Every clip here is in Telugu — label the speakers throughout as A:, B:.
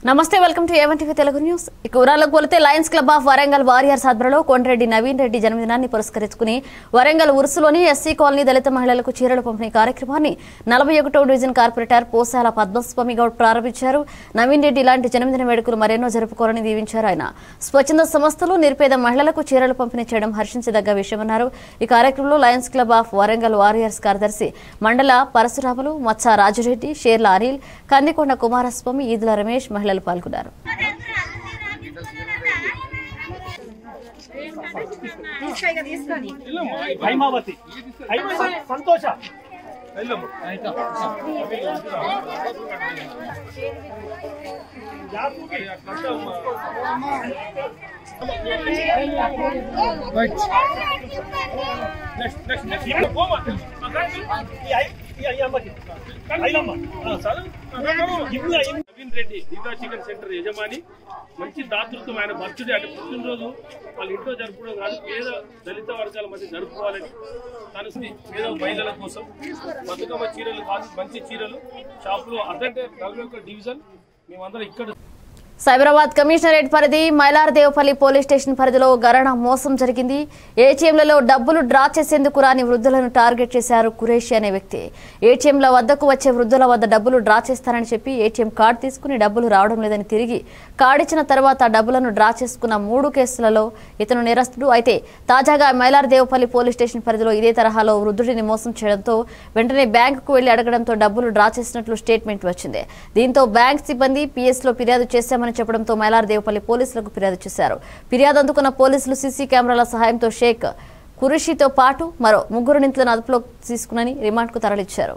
A: నమస్తే welcome to A one TV Telugu news ఇక ఊరాలకు కొలితే lions club of Warangal warriors ఆధ్వర్యంలో కొండరెడ్డి నవీన్ రెడ్డి జన్మదినాన్ని పురస్కరించుకుని వరంగల్ ఉరుసులోని ఎస్సీ కాలనీ దళిత మహిళలకు చీరలు పంపిణీ కార్యక్రమాన్ని నలభై ఒకటో డివిజన్ కార్పొరేటర్ పోసాల పద్మస్వామి గౌడ్ ప్రారంభించారు నవీన్ రెడ్డి ఇలాంటి జన్మదిన వేడుకలు మరెన్నో జరుపుకోవాలని దీవించారు ఆయన స్వచ్ఛంద సంస్థలు నిరుపేద మహిళలకు చీరలు పంపిణీ చేయడం హర్షించదగ్గ విషయమన్నారు ఈ కార్యక్రమంలో lions club of Warangal warriors కార్యదర్శి మండల పరశురాములు మచ్చ రాజురెడ్డి షేర్ల అనిల్ కందికొండ కుమారస్వామి ఈదుల రమేష్ మహిళలు పాల్గొన్నారు
B: హైమావతి హై- సంతోష
C: నవీన్ రెడ్డి దీపా చికెన్ సెంటర్ యజమాని మంచి దాతృత్వం ఆయన బర్త్డే అంటే పుట్టినరోజు వాళ్ళ ఇంట్లో జరుపుకోవడం కాదు పేద దళిత వర్గాల మధ్య జరుపుకోవాలని తను పేద మహిళల కోసం బతుకమ్మ చీరలు కాదు మంచి చీరలు షాపులో అదంటే నలభై ఒక్క డివిజన్ మేమందరం ఇక్కడ
A: సైబరాబాద్ కమిషనరేట్ పరిధి మైలారదేవపల్లి పోలీస్ స్టేషన్ పరిధిలో గరణ మోసం జరిగింది ఏటీఎంలలో డబ్బులు డ్రా చేసేందుకు రాని వృద్ధులను టార్గెట్ చేశారు కురేషి అనే వ్యక్తి ఏటీఎంల వద్దకు వచ్చే వృద్ధుల వద్ద డబ్బులు డ్రా చేస్తారని చెప్పి ఏటీఎం కార్డు తీసుకుని డబ్బులు రావడం లేదని తిరిగి కార్డు ఇచ్చిన తర్వాత డబ్బులను డ్రా చేసుకున్న మూడు కేసులలో ఇతను నేరస్తుడు అయితే తాజాగా మైలారదేవపల్లి పోలీస్ స్టేషన్ పరిధిలో ఇదే తరహాలో వృద్ధుడిని మోసం చేయడంతో వెంటనే బ్యాంకుకు వెళ్లి అడగడంతో డబ్బులు డ్రా చేసినట్లు స్టేట్మెంట్ వచ్చింది దీంతో బ్యాంక్ సిబ్బంది పిఎస్ లో ఫిర్యాదు చేశామని చెప్పడంతో మైలారదేవపల్లి పోలీసులకు ఫిర్యాదు చేశారు ఫిర్యాదు అందుకున్న పోలీసులు సీసీ కెమెరాల సహాయంతో షేక్ కురిషితో పాటు మరో ముగ్గురు నిందితులను అదుపులో తీసుకుని రిమాండ్కు తరలించారు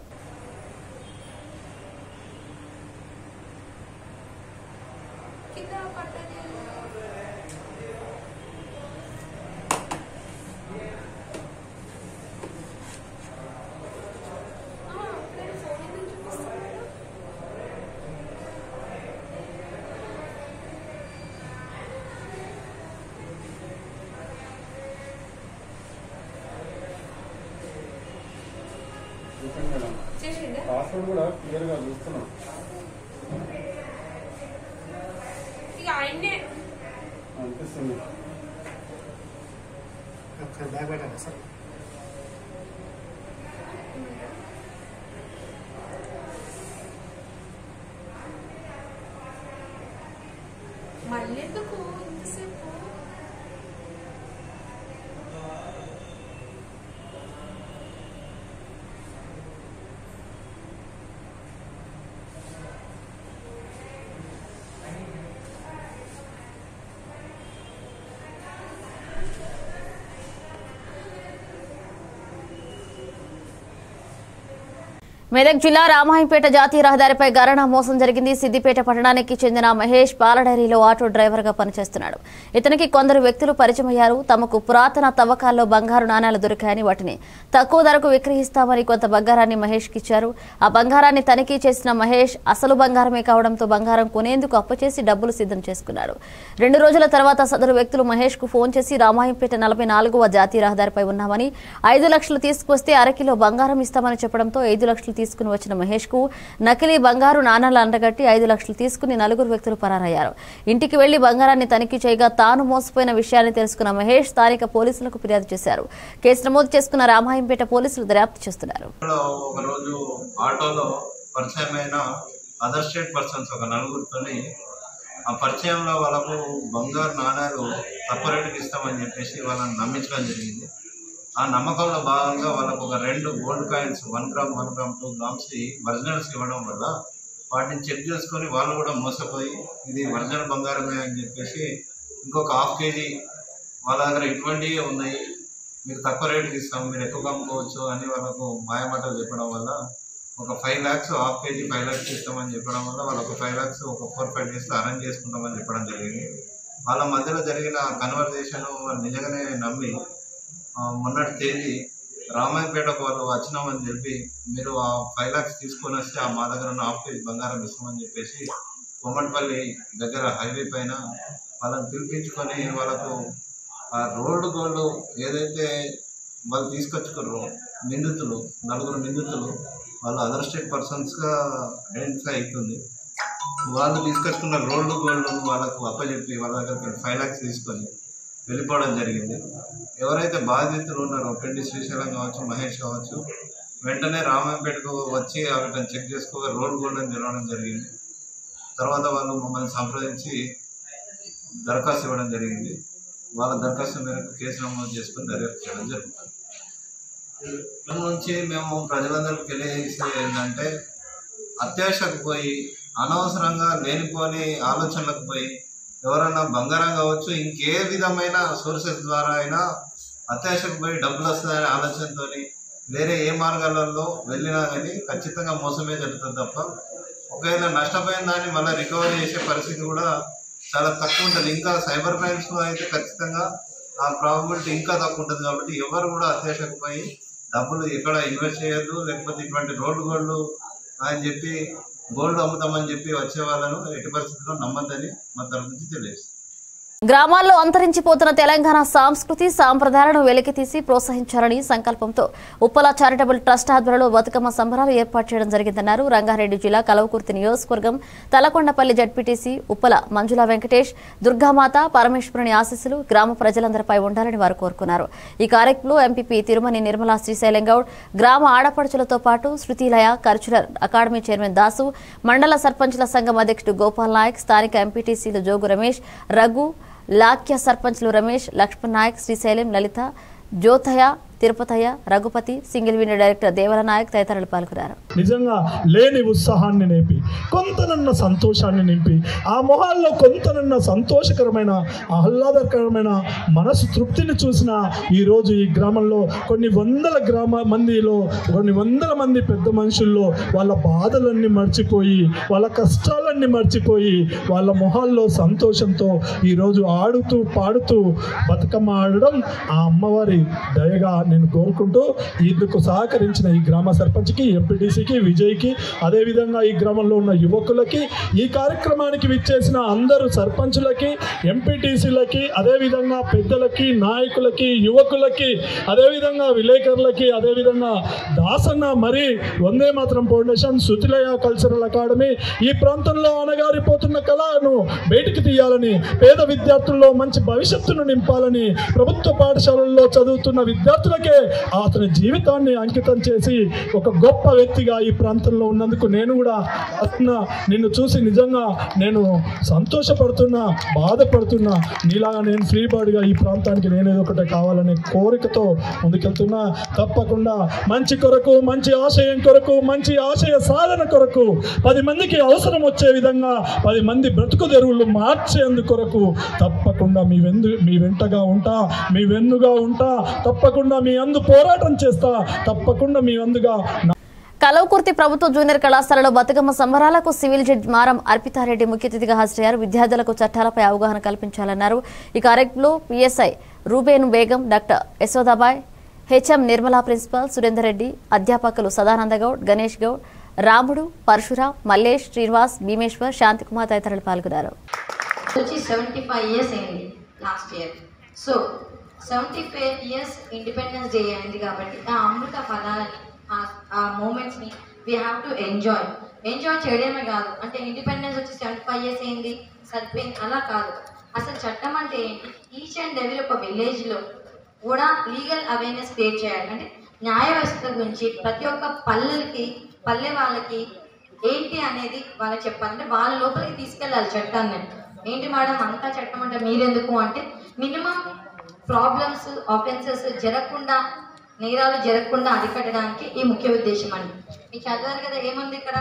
D: పాస్వర్డ్ కూడా క్లియర్ గా చూస్తున్నాం
E: ఇక ఆయన్నే
D: అనిపిస్తుంది
B: ఒకసారి బ్యాగ్ పెట్టండి సార్
E: మళ్ళీ ఎందుకు ఇంతసేపు
A: మెదక్ జిల్లా రామాయంపేట జాతీయ రహదారిపై గరణ మోసం జరిగింది సిద్దిపేట పట్టణానికి చెందిన మహేష్ పాలడైరీలో ఆటో డ్రైవర్ గా పనిచేస్తున్నాడు ఇతనికి కొందరు వ్యక్తులు పరిచయమయ్యారు తమకు పురాతన తవ్వకాల్లో బంగారు నాణాలు దొరికాయని వాటిని తక్కువ ధరకు విక్రయిస్తామని కొంత బంగారాన్ని మహేష్ కి ఇచ్చారు ఆ బంగారాన్ని తనిఖీ చేసిన మహేష్ అసలు బంగారమే కావడంతో బంగారం కొనేందుకు అప్పు చేసి డబ్బులు సిద్ధం చేసుకున్నాడు రెండు రోజుల తర్వాత సదరు వ్యక్తులు మహేష్ కు ఫోన్ చేసి రామాయంపేట నలభై నాలుగవ జాతీయ రహదారిపై ఉన్నామని ఐదు లక్షలు తీసుకొస్తే అరకిలో బంగారం ఇస్తామని చెప్పడంతో ఐదు లక్షలు తీసుకుని వచ్చిన మహేష్ కు నకిలీ బంగారు నాణాలు అంటగట్టి ఐదు లక్షలు తీసుకుని నలుగురు వ్యక్తులు పరారయ్యారు ఇంటికి వెళ్లి బంగారాన్ని తనిఖీ చేయగా తాను మోసపోయిన విషయాన్ని తెలుసుకున్న మహేష్ స్థానిక పోలీసులకు ఫిర్యాదు చేశారు కేసు నమోదు చేసుకున్న రామాయంపేట పోలీసులు దర్యాప్తు చేస్తున్నారు
F: లో ఒకరోజు ఆటోలో పరిచయమైన అదర్ స్టేట్ పర్సన్స్ ఒక నలుగురితోని ఆ పరిచయంలో వాళ్ళకు బంగారు నాణాలు తక్కువ రేటుకి ఇస్తామని చెప్పేసి వాళ్ళని నమ్మించడం జరిగింది ఆ నమ్మకంలో భాగంగా వాళ్ళకు ఒక రెండు gold coins one gram one gram two grams originals ఇవ్వడం వల్ల వాటిని చెక్ చేసుకొని వాళ్ళు కూడా మోసపోయి ఇది ఒరిజినల్ బంగారమే అని చెప్పేసి ఇంకొక హాఫ్ కేజీ వాళ్ళ దగ్గర ఇటువంటివి ఉన్నాయి మీరు తక్కువ రేటుకి ఇస్తాం మీరు ఎక్కువ అమ్ముకోవచ్చు అని వాళ్ళకు మాయమాటలు చెప్పడం వల్ల ఒక five lakhs half KG five lakhs ఇస్తామని చెప్పడం వల్ల వాళ్ళు ఒక ఫైవ్ ల్యాక్స్ ఒక ఫోర్ ఫైవ్ డేస్లో అరేంజ్ చేసుకుంటామని చెప్పడం జరిగింది వాళ్ళ మధ్యలో జరిగిన కన్వర్జేషన్ వాళ్ళు నిజంగానే నమ్మి ఆ, మొన్నటి తేదీ రామాయపేటకు వాళ్ళు వచ్చినామని చెప్పి మీరు ఆ ఫైవ్ ల్యాక్స్ తీసుకొని వస్తే ఆ మా దగ్గర ఉన్న హాఫ్ కేజీ బంగారం ఇస్తామని చెప్పేసి కొమ్మటిపల్లి దగ్గర హైవే పైన వాళ్ళని పిలిపించుకొని వాళ్ళకు ఆ రోల్డ్ గోల్డ్ ఏదైతే వాళ్ళు తీసుకొచ్చుకుర్రో నిందితులు నలుగురు నిందితులు వాళ్ళు అదర్ స్టేట్ పర్సన్స్గా ఐడెంటిఫై అవుతుంది వాళ్ళు తీసుకొచ్చుకున్న రోడ్లు గోల్డ్ వాళ్ళకు అప్పచెప్పి వాళ్ళ దగ్గర ఫైవ్ ల్యాక్స్ తీసుకొని వెళ్ళిపోవడం జరిగింది ఎవరైతే బాధితులు ఉన్నారో పెండి శ్రీశైలం కావచ్చు మహేష్ కావచ్చు వెంటనే రామాయంపేటకు వచ్చి అక్కడ చెక్ చేసుకోగా రోడ్ గోల్డ్ అని తెలవడం జరిగింది తర్వాత వాళ్ళు మమ్మల్ని సంప్రదించి దరఖాస్తు ఇవ్వడం జరిగింది వాళ్ళ దరఖాస్తు మేరకు కేసు నమోదు చేసుకుని దర్యాప్తు చేయడం జరుగుతుంది దాని నుంచి మేము ప్రజలందరికీ తెలియజేసేది ఏంటంటే అత్యాశకు పోయి అనవసరంగా లేనిపోని ఆలోచనలకు పోయి ఎవరన్నా బంగారం కావచ్చు ఇంకే విధమైన సోర్సెస్ ద్వారా అయినా అత్యాశకు పోయి డబ్బులు వస్తుందనే ఆలోచనతో వేరే ఏ మార్గాలలో వెళ్ళినా కానీ ఖచ్చితంగా మోసమే జరుగుతుంది తప్ప ఒకవేళ నష్టపోయిన దాన్ని మళ్ళీ రికవరీ చేసే పరిస్థితి కూడా చాలా తక్కువ ఉంటుంది ఇంకా సైబర్ క్రైమ్స్లో అయితే ఖచ్చితంగా ఆ ప్రాబిలిటీ ఇంకా తక్కువ ఉంటుంది కాబట్టి ఎవరు కూడా అత్యాశకు పోయి డబ్బులు ఎక్కడ ఇన్వెస్ట్ చేయొద్దు లేకపోతే ఇటువంటి రోడ్లు గోల్డ్ అని చెప్పి గోల్డ్ అమ్ముతామని చెప్పి వచ్చే వాళ్ళను ఎట్టి పరిస్థితుల్లో నమ్మద్దని మా తరఫు నుంచి తెలియజేస్తాం
A: గ్రామాల్లో అంతరించిపోతున్న తెలంగాణ సంస్కృతి సాంప్రదాయాలను వెలికితీసి ప్రోత్సహించాలని సంకల్పంతో ఉప్పల చారిటబుల్ ట్రస్ట్ ఆధ్వర్యంలో బతుకమ్మ సంబరాలు ఏర్పాటు చేయడం జరిగిందన్నారు రంగారెడ్డి జిల్లా కలవకుర్తి నియోజకవర్గం తలకొండపల్లి జడ్పీటీసీ ఉప్పల మంజుల వెంకటేష్ దుర్గామాత పరమేశ్వరుని ఆశీస్సులు గ్రామ ప్రజలందరిపై ఉండాలని వారు కోరుకున్నారు ఈ కార్యక్రమంలో ఎంపీపీ తిరుమని నిర్మలా శ్రీశైలం గౌడ్ గ్రామ ఆడపడుచులతో పాటు Shrutilaya cultural academy chairman Dasu మండల సర్పంచుల సంఘం అధ్యక్షుడు గోపాల్ నాయక్ స్థానిక ఎంపీటీసీలు జోగు రమేష్ రఘు లాక్య సర్పంచ్లు Ramesh Laxman Nayak Srisailam Lalitha Jyothaya Tirupathaiah Raghupathi single window director Devala Nayak తదితరులు పాల్గొన్నారు
G: నిజంగా లేని ఉత్సాహాన్ని నింపి కొంతనన్న సంతోషాన్ని నింపి ఆ మొహాల్లో కొంతనన్న సంతోషకరమైన ఆహ్లాదకరమైన మనసు తృప్తిని చూసిన ఈరోజు ఈ గ్రామంలో కొన్ని వందల గ్రామ మందిలో కొన్ని వందల మంది పెద్ద మనుషుల్లో వాళ్ళ బాధలన్నీ మర్చిపోయి వాళ్ళ కష్టాలన్నీ మర్చిపోయి వాళ్ళ మొహాల్లో సంతోషంతో ఈరోజు ఆడుతూ పాడుతూ బతుకమ్మ ఆడడం ఆ అమ్మవారి దయగా నేను కోరుకుంటూ ఇందుకు సహకరించిన ఈ గ్రామ సర్పంచ్కి ఎంపీటీసీకి విజయ్కి అదేవిధంగా ఈ గ్రామంలో ఉన్న యువకులకి ఈ కార్యక్రమానికి విచ్చేసిన అందరు సర్పంచులకి ఎంపీటీసీలకి అదేవిధంగా పెద్దలకి నాయకులకి యువకులకి అదేవిధంగా విలేకరులకి అదేవిధంగా దాసన్న మరి వందే మాత్రం ఫౌండేషన్ సుతిలయ కల్చరల్ అకాడమీ ఈ ప్రాంతంలో అణగారిపోతున్న కళను బయటికి తీయాలని పేద విద్యార్థుల్లో మంచి భవిష్యత్తును నింపాలని ప్రభుత్వ పాఠశాలల్లో చదువుతున్న విద్యార్థులకే అతని జీవితాన్ని అంకితం చేసి ఒక గొప్ప వ్యక్తిగా ఈ ప్రాంతంలో ఉన్నందుకు నేను కూడా అతను నిన్ను చూసి నిజంగా నేను సంతోషపడుతున్నా బాధపడుతున్నా నీలాగా నేను ఫ్రీ బర్డ్గా ఈ ప్రాంతానికి నేనేదో ఒకటి కావాలనే కోరికతో ముందుకెళ్తున్నా తప్పకుండా మంచి కొరకు మంచి ఆశయం కొరకు మంచి ఆశయ సాధన కొరకు పది మందికి అవసరం వచ్చే విధంగా పది మంది బ్రతుకు తెరువులు మార్చేందు కొరకు తప్పకుండా మీ వెందు మీ వెంటగా ఉంటా మీ వెన్నుగా ఉంటా తప్పకుండా మీ అందు పోరాటం చేస్తా తప్పకుండా మీ అందుగా
A: కలవకుర్తి ప్రభుత్వ జూనియర్ కళాశాలలో బతుకమ్మ సంబరాలకు సివిల్ జడ్జి మారం అర్పితారెడ్డి ముఖ్య అతిథిగా హాజరయ్యారు విద్యార్థులకు చట్టాలపై అవగాహన కల్పించాలన్నారు ఈ కార్యక్రమంలో PSI Ruben Begum doctor Yashodabai HM Nirmala principal Surender Reddy అధ్యాపకులు సదానంద గౌడ్ గణేష్ గౌడ్ రాముడు పరశురాం మల్లేష్ శ్రీనివాస్ భీమేశ్వర్ శాంతికుమార్ తదితరులు పాల్గొన్నారు
H: వచ్చి సెవెంటీ ఫైవ్ ఇయర్స్ అయింది last year so seventy five years independence day అయింది కాబట్టి ఆ అమృత ఫలాలని ఆ- ఆ మూమెంట్స్ని we have to enjoy enjoy చేయడమే కాదు అంటే ఇండిపెండెన్స్ వచ్చి సెవెంటీ ఫైవ్ ఇయర్స్ అయింది సరిపోయింది అలా కాదు అసలు చట్టం అంటే ఏంటి ఈచ్ అండ్ ఎవరి ఒక విలేజ్లో కూడా లీగల్ అవేర్నెస్ క్రియేట్ చేయాలి అంటే న్యాయ వ్యవస్థ గురించి ప్రతి ఒక్క పల్లెలకి పల్లె వాళ్ళకి ఏంటి అనేది వాళ్ళకి చెప్పాలంటే వాళ్ళ లోపలికి తీసుకెళ్ళాలి చట్టాన్ని ఏంటి మేడం అంతా చట్టం అంటే మీరెందుకు అంటే మినిమం ప్రాబ్లమ్స్ ఆఫెన్సెస్ జరగకుండా నేరాలు జరగకుండా అరికట్టడానికి ఈ ముఖ్య ఉద్దేశం అండి మీకు చదివారు కదా ఏముంది ఇక్కడ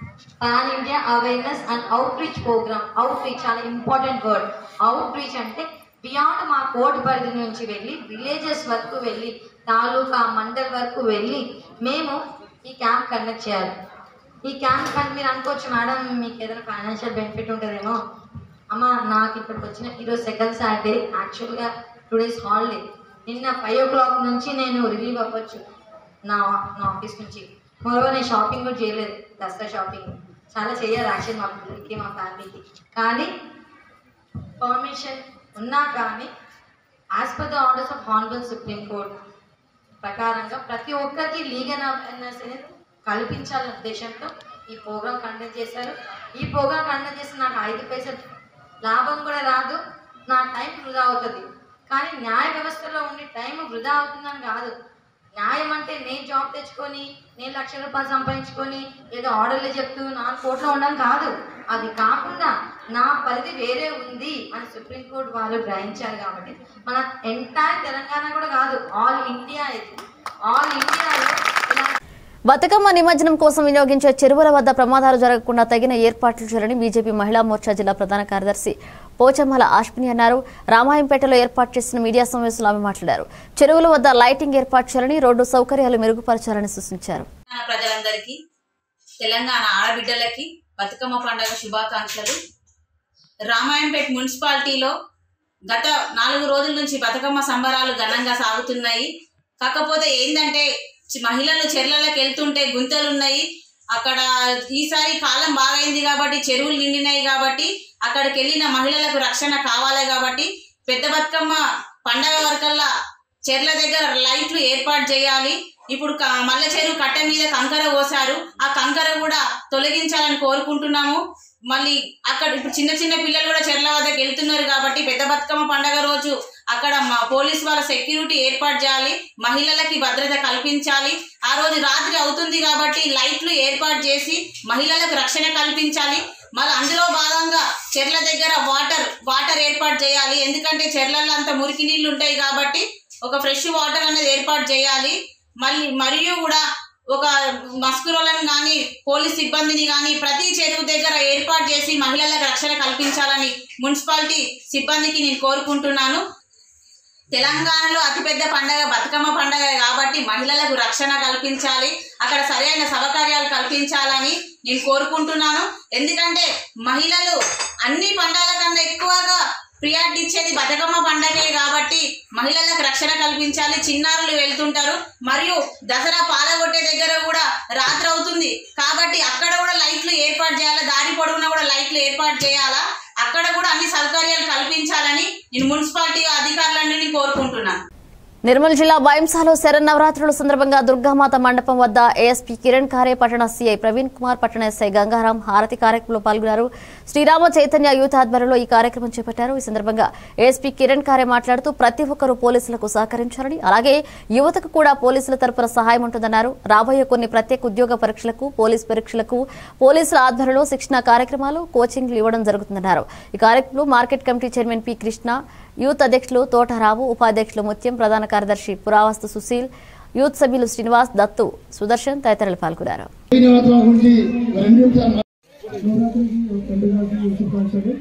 H: pan India awareness and outreach programme outreach చాలా ఇంపార్టెంట్ వర్డ్ అవుట్ రీచ్ అంటే బియాండ్ మా కోర్ట్ పరిధి నుంచి వెళ్ళి విలేజెస్ వరకు వెళ్ళి తాలూకా మండల్ వరకు వెళ్ళి మేము ఈ క్యాంప్ కండక్ట్ చేయాలి ఈ క్యాంప్ కానీ మీరు అనుకోవచ్చు మేడం మీకు ఏదైనా ఫైనాన్షియల్ బెనిఫిట్ ఉంటుందేమో అమ్మ నాకు ఇక్కడికి వచ్చిన ఈరోజు సెకండ్ సాటర్డే యాక్చువల్గా టూ డేస్ హాలిడే నిన్న ఫైవ్ ఓ క్లాక్ నుంచి నేను రిలీవ్ అవ్వచ్చు నా నా ఆఫీస్ నుంచి మరో నేను షాపింగ్ కూడా చేయలేదు దసరా షాపింగ్ చాలా చేయాలి యాక్చువల్ మా పిల్లలకి మా ఫ్యామిలీకి కానీ పర్మిషన్ ఉన్నా కానీ as per the orders of honourable supreme court ప్రకారంగా ప్రతి ఒక్కరికి లీగల్ అవేర్నెస్ అనేది కల్పించాలనే ఉద్దేశంతో ఈ ప్రోగ్రామ్ కండక్ట్ చేశారు ఈ ప్రోగ్రామ్ కండక్ట్ చేస్తే నాకు ఐదు పైసలు లాభం కూడా రాదు నా టైం వృధా అవుతుంది కానీ న్యాయ వ్యవస్థలో ఉండి టైం వృధా అవుతుందని కాదు న్యాయం అంటే నేను జాబ్ తెచ్చుకొని నేను లక్ష రూపాయలు సంపాదించుకొని ఏదో ఆర్డర్లు చెప్తూ నాలుగు కోట్లు ఉండడం కాదు అది కాకుండా నా పరిధి వేరే ఉంది అని సుప్రీంకోర్టు వాళ్ళు గ్రహించారు కాబట్టి మన ఎంటైర్ తెలంగాణ కూడా కాదు ఆల్ ఇండియా ఇది ఆల్ ఇండియాలో ఇలా
A: బతుకమ్మ నిమజ్జనం కోసం వినియోగించే చెరువుల వద్ద ప్రమాదాలు జరగకుండా తగిన ఏర్పాట్లు చేయాలని బీజేపీ మహిళా మోర్చా జిల్లా ప్రధాన కార్యదర్శి పోచమ్మల ఆష్మిని అన్నారు రామాయంపేటలో ఏర్పాటు చేసిన మీడియా సమావేశంలో ఆమె మాట్లాడారు చెరువుల వద్ద లైటింగ్ ఏర్పాటు చేయాలని రోడ్డు సౌకర్యాలు మెరుగుపరచాలని సూచించారు
I: తెలంగాణ ప్రజలందరికీ తెలంగాణ ఆడబిడ్డలకి బతుకమ్మ పండుగ శుభాకాంక్షలు రామాయంపేట మున్సిపాలిటీలో గత నాలుగు రోజుల నుంచి బతుకమ్మ సంబరాలు ఘనంగా సాగుతున్నాయి కాకపోతే ఏంటంటే చి- మహిళలు చెర్లలకు వెళ్తుంటే గుంతలు ఉన్నాయి అక్కడ ఈసారి కాలం బాగైంది కాబట్టి చెరువులు నిండినాయి కాబట్టి అక్కడికి వెళ్ళిన మహిళలకు రక్షణ కావాలి కాబట్టి పెద్ద బతుకమ్మ పండగ వరకల్లా చెర్ల దగ్గర లైట్లు ఏర్పాటు చేయాలి ఇప్పుడు క- మల్ల చెరువు కట్ట మీద కంకర పోసారు ఆ కంకర కూడా తొలగించాలని కోరుకుంటున్నాము మళ్ళీ అక్కడ ఇప్పుడు చిన్న చిన్న పిల్లలు కూడా చెర్ల వద్దకు వెళ్తున్నారు కాబట్టి పెద్ద బతుకమ్మ పండగ రోజు అక్కడ మా పోలీస్ వాళ్ళ సెక్యూరిటీ ఏర్పాటు చేయాలి మహిళలకి భద్రత కల్పించాలి ఆ రోజు రాత్రి అవుతుంది కాబట్టి లైట్లు ఏర్పాటు చేసి మహిళలకు రక్షణ కల్పించాలి మళ్ళీ అందులో భాగంగా చెర్ల దగ్గర వాటర్ వాటర్ ఏర్పాటు చేయాలి ఎందుకంటే చెర్లలో అంత మురికి నీళ్లు ఉంటాయి కాబట్టి ఒక ఫ్రెష్ వాటర్ అనేది ఏర్పాటు చేయాలి మళ్ళీ మరియు కూడా ఒక మస్కురోలను కానీ పోలీస్ సిబ్బందిని కానీ ప్రతి చెరువు దగ్గర ఏర్పాటు చేసి మహిళలకు రక్షణ కల్పించాలని మున్సిపాలిటీ సిబ్బందికి నేను కోరుకుంటున్నాను తెలంగాణలో అతిపెద్ద పండగ బతుకమ్మ పండగ కాబట్టి మహిళలకు రక్షణ కల్పించాలి అక్కడ సరైన సౌకర్యాలు కల్పించాలని నేను కోరుకుంటున్నాను ఎందుకంటే మహిళలు అన్ని పండుగల కన్నా ఎక్కువగా ప్రియారిటీ ఇచ్చేది బతుకమ్మ పండగే కాబట్టి మహిళలకు రక్షణ కల్పించాలి చిన్నారులు వెళ్తుంటారు మరియు దసరా పాలగొట్టే దగ్గర కూడా రాత్రి అవుతుంది కాబట్టి అక్కడ కూడా లైట్లు ఏర్పాటు చేయాలా దారి పొడవునా కూడా లైట్లు ఏర్పాటు చేయాలా అక్కడ కూడా అన్ని సౌకర్యాలు కల్పించాలని నేను మున్సిపాలిటీ అధికారులన్నీ కోరుకుంటున్నాను
A: నిర్మల్ జిల్లా బైంసాలో శరన్నవరాత్రుల సందర్భంగా దుర్గామాత మండపం వద్ద ఏఎస్పీ కిరణ్ ఖారే పట్టణ సీఐ ప్రవీణ్ కుమార్ పట్టణ ఎస్ఐ గంగారాం హారతి కార్యక్రమంలో పాల్గొన్నారు శ్రీరామ చైతన్య యూత్ ఆధ్వర్యంలో ఈ కార్యక్రమం చేపట్టారు ఈ సందర్భంగా ఏఎస్పీ కిరణ్ ఖారే మాట్లాడుతూ ప్రతి ఒక్కరూ పోలీసులకు సహకరించాలని అలాగే యువతకు కూడా పోలీసుల తరపున సహాయం ఉంటుందన్నారు రాబోయే కొన్ని ప్రత్యేక ఉద్యోగ పరీక్షలకు పోలీస్ పరీక్షలకు పోలీసుల ఆధ్వర్యంలో శిక్షణ కార్యక్రమాలు కోచింగ్లు ఇవ్వడం జరుగుతుందన్నారు ఈ కార్యక్రమంలో market committee chairman P Krishna youth అధ్యక్షులు తోటరావు ఉపాధ్యక్షులు ముత్యం ప్రధాన కార్యదర్శి పురావస్తు సుశీల్ యూత్ సభ్యులు శ్రీనివాస్ దత్తు సుదర్శన్ తదితరులు పాల్గొన్నారు
G: గురించి రెండు నిమిషాలు నవరాత్రి की पंडित की शुभकामनाएं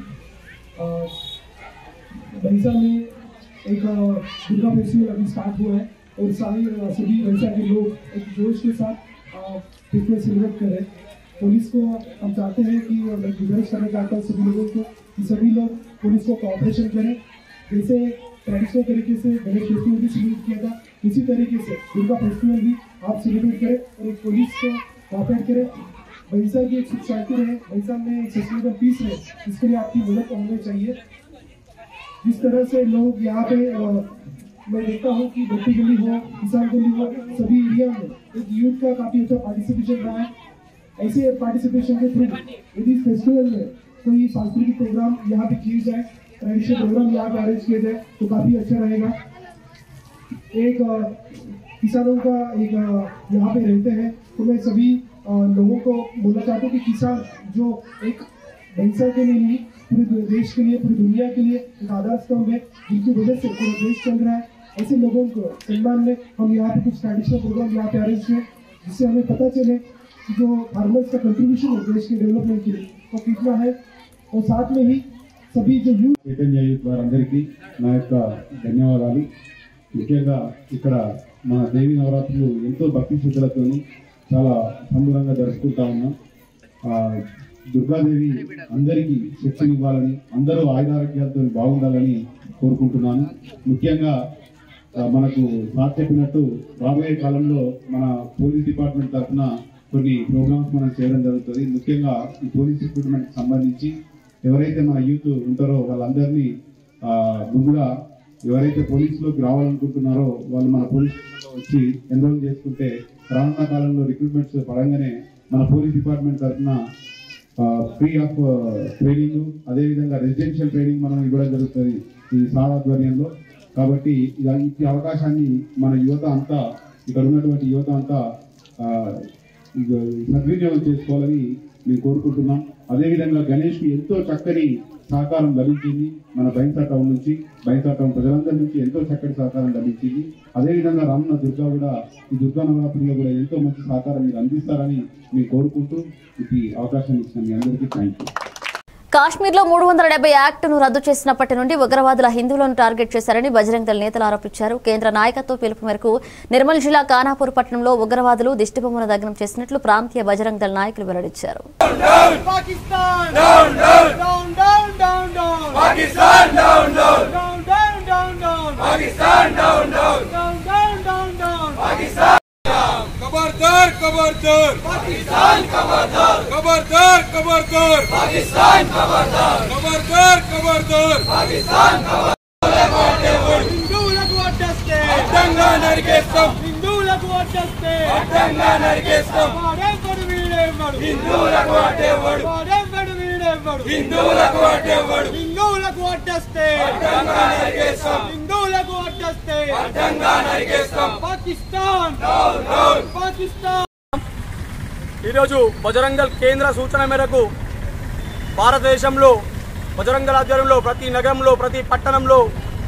G: बंसा में एक अ, दुर्गा फेस्टिवल अभी स्टार्ट हुआ है और सारे अ, सभी बंसा के लोग एक जोश के साथ फेस्टिवल सेलिब्रेट करें पुलिस को हम चाहते हैं कि अ, मैं गुजारिश करना चाहता हूँ सभी लोगों को कि सभी लोग पुलिस को कोऑपरेशन करें जैसे ट्रेडिशनल तरीके से गणेश फेस्टिवल भी सेलिब्रेट किया था उसी तरीके से दुर्गा फेस्टिवल भी आप सेलिब्रेट करें और एक पुलिस को कोऑपरेट करें भैंसा की एक सुख शांति रहे भैंसा में एक सस्टेनेबल पीस रहे इसके लिए आपकी मदद होनी चाहिए जिस तरह से लोग यहाँ पे अ, मैं देखता हूँ कि भट्टी गली हो किसान गली हो सभी एरिया में एक यूथ का काफी अच्छा पार्टिसिपेशन रहा है ऐसे पार्टिसिपेशन के थ्रू यदि इस फेस्टिवल में कोई सांस्कृतिक प्रोग्राम यहाँ पे किए जाए ट्रेडिशनल प्रोग्राम यहाँ पे अरेंज किए जाए तो काफी अच्छा रहेगा एक अ, किसानों का एक अ, यहाँ पे रहते हैं तो मैं सभी अ, लोगों को बोलना चाहता हूँ कि किसान जो एक भैंसा के लिए नहीं पूरे देश के लिए पूरी दुनिया के लिए एक आधार स्तंभ है जिनकी वजह से पूरा देश चल रहा है ऐसे लोगों को सम्मान में हम यहाँ पे कुछ ट्रेडिशनल प्रोग्राम यहाँ पे अरेंज किए जिससे हमें पता चले कि जो फार्मर्स का कंट्रीब्यूशन है देश के डेवलपमेंट के लिए वो कितना है और साथ में ही सभी जो यूथ
D: చైతన్య యూత్ వారందరికీ నా యొక్క ధన్యవాదాలు ముఖ్యంగా ఇక్కడ మన దేవి నవరాత్రులు ఎంతో భక్తి శ్రద్ధలతో చాలా సంబరంగా జరుపుకుంటా ఉన్నాం ఆ, దుర్గాదేవి అందరికీ శక్తిని ఇవ్వాలని అందరూ ఆయుధారోగ్యాలతో బాగుండాలని కోరుకుంటున్నాను ముఖ్యంగా ఆ, మనకు సార్ చెప్పినట్టు రాబోయే కాలంలో మన పోలీస్ డిపార్ట్మెంట్ తరఫున కొన్ని ప్రోగ్రామ్స్ మనం చేయడం జరుగుతుంది ముఖ్యంగా ఈ పోలీస్ రిక్రూట్మెంట్ సంబంధించి ఎవరైతే మన యూత్ ఉంటారో వాళ్ళందరినీ ఆ, ముందుగా ఎవరైతే పోలీసులోకి రావాలనుకుంటున్నారో వాళ్ళు మన పోలీస్ స్టేషన్లో వచ్చి ఎన్రోల్ చేసుకుంటే రానున్న కాలంలో రిక్రూట్మెంట్స్ పరంగానే మన పోలీస్ డిపార్ట్మెంట్ తరఫున ఫ్రీ ఆఫ్ ట్రైనింగ్ అదేవిధంగా రెసిడెన్షియల్ ట్రైనింగ్ మనం ఇవ్వడం జరుగుతుంది ఈ సార్ ఆధ్వర్యంలో కాబట్టి ఇలా ఈ అవకాశాన్ని మన యువత అంతా ఇక్కడ ఉన్నటువంటి యువత అంతా ఆ, ఇక సద్వినియోగం చేసుకోవాలని మేము కోరుకుంటున్నాం అదేవిధంగా గణేష్కి ఎంతో చక్కని సహకారం లభించింది మన బైన్సా టౌన్ నుంచి బైన్సా టౌన్ ప్రజలందరి నుంచి ఎంతో చక్కటి సహకారం లభించింది అదేవిధంగా రానున్న దుర్గా కూడా ఈ దుర్గా నవరాత్రిలో కూడా ఎంతో మంచి సహకారం మీరు అందిస్తారని మేము కోరుకుంటూ ఈ అవకాశం ఇచ్చిన మీ అందరికీ థ్యాంక్ యూ
A: కాశ్మీర్లో మూడు వందల డెబ్బై యాక్టును రద్దు చేసినప్పటి నుండి ఉగ్రవాదుల హిందువులను టార్గెట్ చేశారని బజరంగ్ దళ నేతలు ఆరోపించారు కేంద్ర నాయకత్వ పిలుపు మేరకు నిర్మల్ జిల్లా ఖానాపూర్ పట్టణంలో ఉగ్రవాదులు దిష్టిబొమ్మను దగ్నం చేసినట్లు ప్రాంతీయ బజరంగ్ దళ నాయకులు వెల్లడించారు
B: Pakistan! Down, down, down, down, down, down. Pakistan, down, down, down, down, down, down. Pakistan, down, down, down, down, down, down. Pakistan. खबरदार खबरदार पाकिस्तान खबरदार खबरदार खबरदार पाकिस्तान खबरदार खबरदार खबरदार पाकिस्तान खबरदार హిందువులకు వడ్డస్తే అడ్డంగా నరికేస్తాం హిందువులకు వడ్డస్తే అడ్డంగా నరికేస్తాం వాడేవాడు వీడేవాడు హిందువులకు వడ్డేవాడు వాడేవాడు వీడేవాడు హిందువులకు వడ్డేవాడు హిందువులకు వడ్డస్తే అడ్డంగా నరికేస్తాం హిందువులకు వడ్డస్తే అడ్డంగా నరికేస్తాం పాకిస్తాన్ పాకిస్తాన్
J: ఈరోజు బజరంగల్ కేంద్ర సూచన మేరకు భారతదేశంలో బజరంగల్ ఆధ్వర్యంలో ప్రతి నగరంలో ప్రతి పట్టణంలో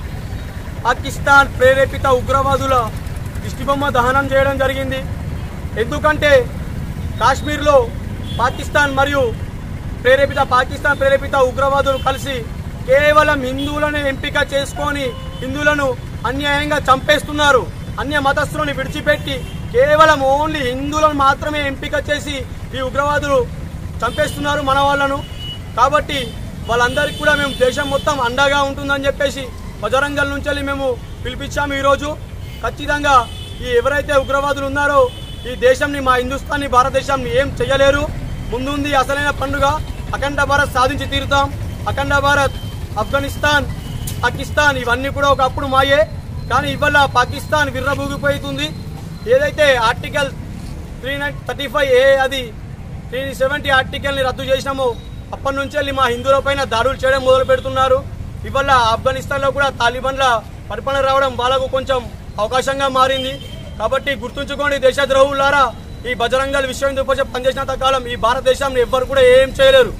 J: పాకిస్తాన్ ప్రేరేపిత ఉగ్రవాదుల దిష్టిబొమ్మ దహనం చేయడం జరిగింది ఎందుకంటే కాశ్మీర్లో పాకిస్తాన్ మరియు ప్రేరేపిత పాకిస్తాన్ ప్రేరేపిత ఉగ్రవాదులు కలిసి కేవలం హిందువులను ఎంపిక చేసుకొని హిందువులను అన్యాయంగా చంపేస్తున్నారు అన్య మతస్థులను విడిచిపెట్టి కేవలం ఓన్లీ హిందువులను మాత్రమే ఎంపిక చేసి ఈ ఉగ్రవాదులు చంపేస్తున్నారు మన వాళ్ళను కాబట్టి వాళ్ళందరికీ కూడా మేము దేశం మొత్తం అండగా ఉంటుందని చెప్పేసి బజరంగల్ నుంచి వెళ్ళి మేము పిలిపించాము ఈరోజు ఖచ్చితంగా ఈ ఎవరైతే ఉగ్రవాదులు ఉన్నారో ఈ దేశంని మా హిందుస్థాన్ని భారతదేశాన్ని ఏం చేయలేరు ముందుంది అసలైన పండుగ అఖండ భారత్ సాధించి తీరుతాం అఖండ భారత్ ఆఫ్ఘనిస్తాన్ పాకిస్తాన్ ఇవన్నీ కూడా ఒకప్పుడు మాయే కానీ ఇవాళ పాకిస్తాన్ విర్రబూగిపోతుంది ఏదైతే article three nine thirty five A అది త్రీ సెవెంటీ ఆర్టికల్ని రద్దు చేసినామో అప్పటి నుంచి వెళ్ళి మా హిందువుల పైన దాడులు చేయడం మొదలు పెడుతున్నారు ఇవాళ ఆఫ్ఘనిస్తాన్లో కూడా తాలిబాన్ల పరిపాలన రావడం వాళ్ళకు కొంచెం అవకాశంగా మారింది కాబట్టి గుర్తుంచుకోండి దేశద్రోహులారా ఈ బజరంగల్ విశ్వ హిందూ పరిషత్ పనిచేసినంత కాలం ఈ భారతదేశాన్ని ఎవ్వరు కూడా ఏం చేయలేరు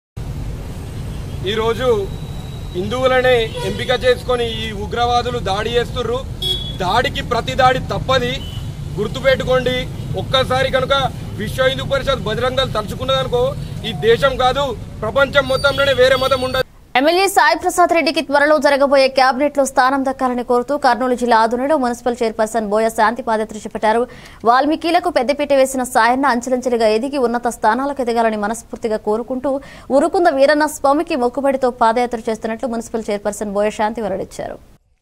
K: ఈరోజు హిందువులనే ఎంపిక చేసుకొని ఈ ఉగ్రవాదులు దాడి చేస్తుర్రు దాడికి ప్రతి దాడి తప్పది గుర్తుపెట్టుకోండి ఒక్కసారి కనుక విశ్వ హిందూ పరిషత్ బజరంగల్ తలుచుకున్నదనుకో ఈ దేశం కాదు ప్రపంచం మొత్తంలోనే వేరే మతం ఉండదు
A: ఎమ్మెల్యే సాయి ప్రసాద్ రెడ్డికి త్వరలో జరగబోయే కేబినెట్ లో స్థానం దక్కాలని కోరుతూ కర్నూలు జిల్లా ఆధునిలో మున్సిపల్ చైర్పర్సన్ బోయ శాంతి పాదయాత్ర చేపట్టారు వాల్మీకిలకు పెద్దపీట వేసిన సాయన్న అంచెలంచెలుగా ఎదిగి ఉన్నత స్థానాలకు ఎదగాలని మనస్ఫూర్తిగా కోరుకుంటూ ఉరుకుంద వీరన్న స్వామికి మొక్కుబడితో పాదయాత్ర చేస్తున్నట్లు మున్సిపల్ చైర్పర్సన్ బోయ శాంతి వెల్లడించారు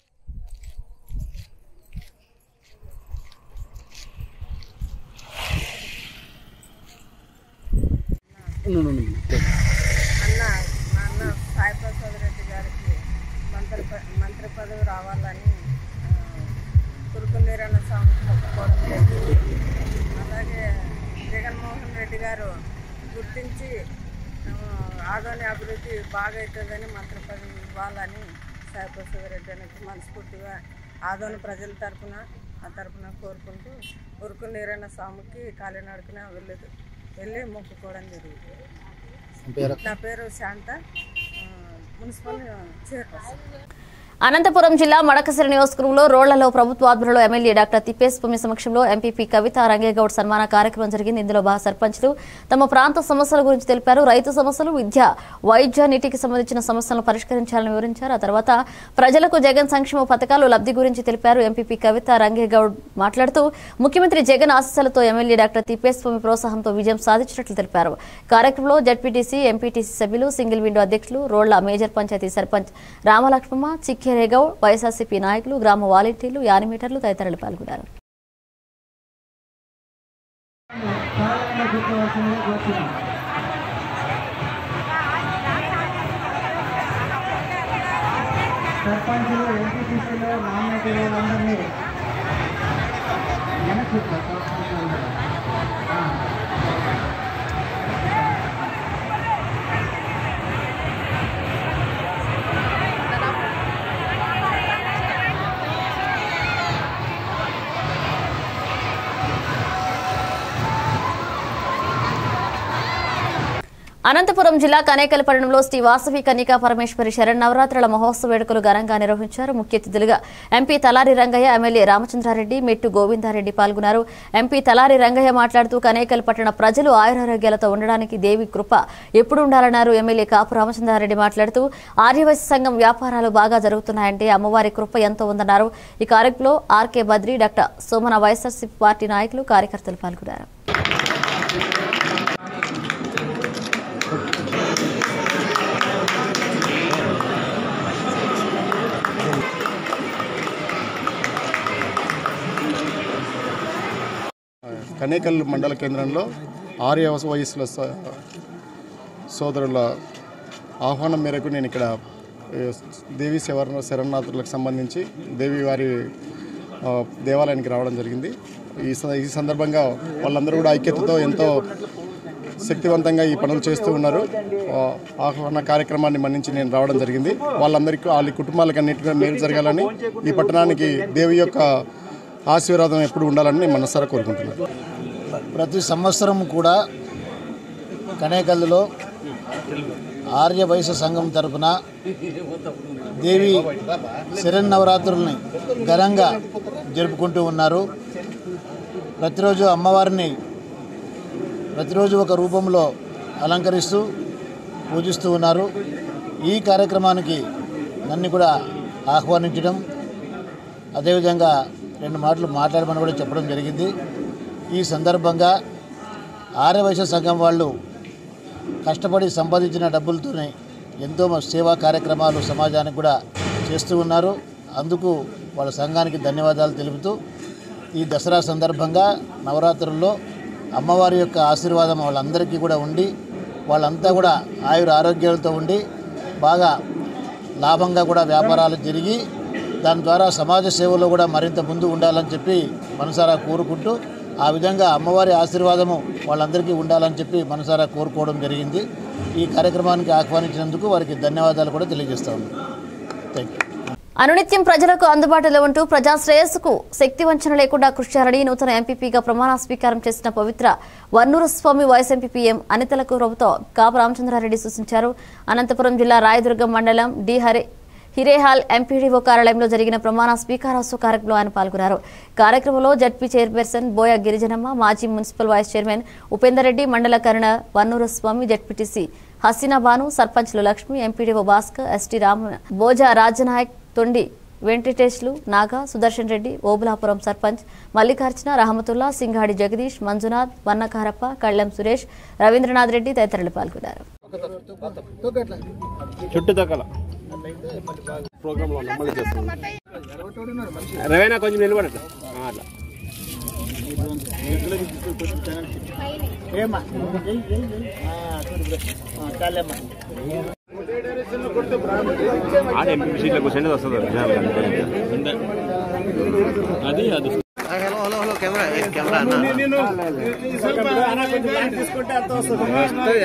L: అన్న మా అన్న సాయి ప్రసాద్ రెడ్డి గారికి మంత్రి ప- మంత్రి పదవి రావాలని కురుకుందీరన్న స్వామికి మొక్కుకోవడం జరిగింది అలాగే జగన్మోహన్ రెడ్డి గారు గుర్తించి ఆ, ఆదోని అభివృద్ధి బాగా అవుతుందని మంత్రి పదవి ఇవ్వాలని సాయి ప్రసాద్ రెడ్డి అనేది మనస్ఫూర్తిగా ఆదోని ప్రజల తరపున ఆ తరపున కోరుకుంటూ ఉరుకుందీరన్న స్వామికి కాలినడకన వెళ్ళదు వెళ్ళి మొక్కుకోవడం జరిగింది నా పేరు శాంత ఆ, మున్సిపల్ చైర్పర్సన్
A: అనంతపురం జిల్లా మడకసిరి నియోజకవర్గంలో రోళ్లలో ప్రభుత్వ ఆధ్వర్యంలో ఎమ్మెల్యే డాక్టర్ తిప్పేస్వామి సమక్షంలో ఎంపీపీ కవిత రంగేగౌడ్ సన్మాన కార్యక్రమం జరిగింది ఇందులో బాగా సర్పంచ్లు తమ ప్రాంత సమస్యల గురించి తెలిపారు రైతు సమస్యలు విద్య వైద్య నీటికి సంబంధించిన సమస్యలను పరిష్కరించాలని వివరించారు ఆ తర్వాత ప్రజలకు జగన్ సంక్షేమ పథకాలు లబ్ధి గురించి తెలిపారు ఎంపీపీ కవిత రంగేగౌడ్ మాట్లాడుతూ ముఖ్యమంత్రి జగన్ ఆశీస్సులతో ఎమ్మెల్యే డాక్టర్ తిప్పేస్వామి ప్రోత్సాహంతో విజయం సాధించినట్లు తెలిపారు కార్యక్రమంలో జడ్పీటీసీ ఎంపీటీసీ సభ్యులు సింగిల్ విండో అధ్యక్షులు రోళ్ల మేజర్ పంచాయతీ సర్పంచ్ రామలక్ష్మమ్మ చిక్కెరేగౌడ్ వైఎస్ఆర్సీపీ నాయకులు గ్రామ వాలంటీర్లు యానిమీటర్లు తదితరులు పాల్గొన్నారు
M: సర్పంచులు ఎంపీటీసీలు నామినేటెడ్ అందరినీ వెనక్కి
A: అనంతపురం జిల్లా కనేకలపట్నంలో శ్రీ వాసవి కన్యకా పరమేశ్వరి శరన్నవరాత్రుల మహోత్సవ వేడుకలు ఘనంగా నిర్వహించారు ముఖ్య అతిథులుగా ఎంపీ తలారి రంగయ్య ఎమ్మెల్యే రామచంద్రారెడ్డి మెట్టు గోవిందారెడ్డి పాల్గొన్నారు ఎంపీ తలారి రంగయ్య మాట్లాడుతూ కనేకలపట్టణ ప్రజలు ఆయురారోగ్యాలతో ఉండడానికి దేవి కృప ఎప్పుడు ఉండాలన్నారు ఎమ్మెల్యే కాపు రామచంద్రారెడ్డి మాట్లాడుతూ ఆర్యవైశ్య సంఘం వ్యాపారాలు బాగా జరుగుతున్నాయంటే అమ్మవారి కృప ఎంతో ఉందన్నారు ఈ కార్యక్రమంలో RK Badri doctor Somana YSRCP party నాయకులు కార్యకర్తలు పాల్గొన్నారు
N: కనేకల్ మండల కేంద్రంలో ఆర్య వయసుల స- సోదరుల ఆహ్వానం మేరకు నేను ఇక్కడ ఏ, దేవి శవర శరణార్థులకు సంబంధించి దేవి వారి ఆ, దేవాలయానికి రావడం జరిగింది ఈ స- ఈ సందర్భంగా వాళ్ళందరూ కూడా ఐక్యతతో ఎంతో శక్తివంతంగా ఈ పనులు చేస్తూ ఉన్నారు ఆ, ఆహ్వాన కార్యక్రమాన్ని మన్నించి నేను రావడం జరిగింది వాళ్ళందరికీ వాళ్ళ కుటుంబాలకు అన్నిటికీ మేలు జరగాలని ఈ పట్టణానికి దేవి యొక్క ఆశీర్వాదం ఎప్పుడు ఉండాలని నేను మనసారా కోరుకుంటున్నాను
O: ప్రతి సంవత్సరం కూడా కనేకల్లులో ఆర్య వైశ్య సంఘం తరపున దేవి శరన్నవరాత్రుల్ని ఘనంగా జరుపుకుంటూ ఉన్నారు ప్రతిరోజు అమ్మవారిని ప్రతిరోజు ఒక రూపంలో అలంకరిస్తూ పూజిస్తూ ఉన్నారు ఈ కార్యక్రమానికి నన్ను కూడా ఆహ్వానించడం అదేవిధంగా రెండు మాటలు మాట్లాడమని కూడా చెప్పడం జరిగింది ఈ సందర్భంగా ఆర్యవైశ్య సంఘం వాళ్ళు కష్టపడి సంపాదించిన డబ్బులతోనే ఎంతో మ- సేవా కార్యక్రమాలు సమాజానికి కూడా చేస్తూ ఉన్నారు అందుకు వాళ్ళ సంఘానికి ధన్యవాదాలు తెలుపుతూ ఈ దసరా సందర్భంగా నవరాత్రుల్లో అమ్మవారి యొక్క ఆశీర్వాదం వాళ్ళందరికీ కూడా ఉండి వాళ్ళంతా కూడా ఆయుర ఆరోగ్యాలతో ఉండి బాగా లాభంగా కూడా వ్యాపారాలు జరిగి దాని ద్వారా సమాజ సేవలో కూడా మరింత ముందు ఉండాలని చెప్పి మనసారా కోరుకుంటూ ఆ విధంగా అమ్మవారి ఆశీర్వాదము వాళ్ళందరికీ ఉండాలని చెప్పి మనసారా కోరుకోవడం జరిగింది ఈ కార్యక్రమానికి ఆహ్వానించినందుకు వారికి ధన్యవాదాలు కూడా తెలియజేస్తా ఉన్నాను థ్యాంక్ యూ
A: అనునిత్యం ప్రజలకు అందుబాటులో ఉంటూ ప్రజా శ్రేయస్సుకు శక్తి వంచన లేకుండా కృషి చేయాలని నూతన ఎంపీపీగా ప్రమాణ స్వీకారం చేసిన Pavithra Vannuru Swamy vice MP M అనితలకు ప్రభుత్వం కాపు రామచంద్రారెడ్డి సూచించారు అనంతపురం జిల్లా రాయదుర్గం మండలం డి హరి హిరేహాల్ ఎంపీడీఓ కార్యాలయంలో జరిగిన ప్రమాణ స్వీకారోత్సవ కార్యక్రమంలో ఆయన పాల్గొన్నారు కార్యక్రమంలో జడ్పీ చైర్పర్సన్ బోయ గిరిజనమ్మ మాజీ municipal vice chairman Upender Reddy మండల కరణ వన్నూరు స్వామి జడ్పీటీసీ హసీనా బాను సర్పంచ్లు లక్ష్మి ఎంపీడీఓ భాస్కర్ ఎస్టీ రామ బోజా రాజనాయక్ తొండి వెంకటేష్లు నాగా సుదర్శన్ రెడ్డి ఓబులాపురం సర్పంచ్ మల్లికార్జున రహమతుల్లా సింగాడి జగదీష్ మంజునాథ్ వన్నకారప్ప కళ్లెం సురేష్ రవీంద్రనాథ్ రెడ్డి తదితరులు పాల్గొన్నారు
P: చుట్టుదక్కల ప్రోగ్రామ్ లో అమలు చేస్తున్నాం రవేనా కొంచెం నిలబడట ఆ, అట్లా ఆడ ఎంపీ సీట్లో కూర్చొని వస్తుంది అది అది
F: hello hello hello camera camera
P: తీసుకుంటే అంత వస్తుంది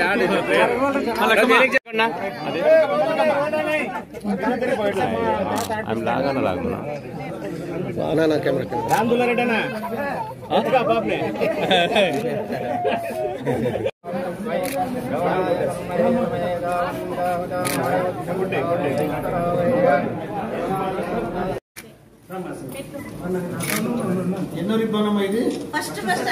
P: అవి లాగాన లాగున్నా
F: కెమెరా
O: ఎన్నో రిబ్బనమ్మా ఇది
E: first first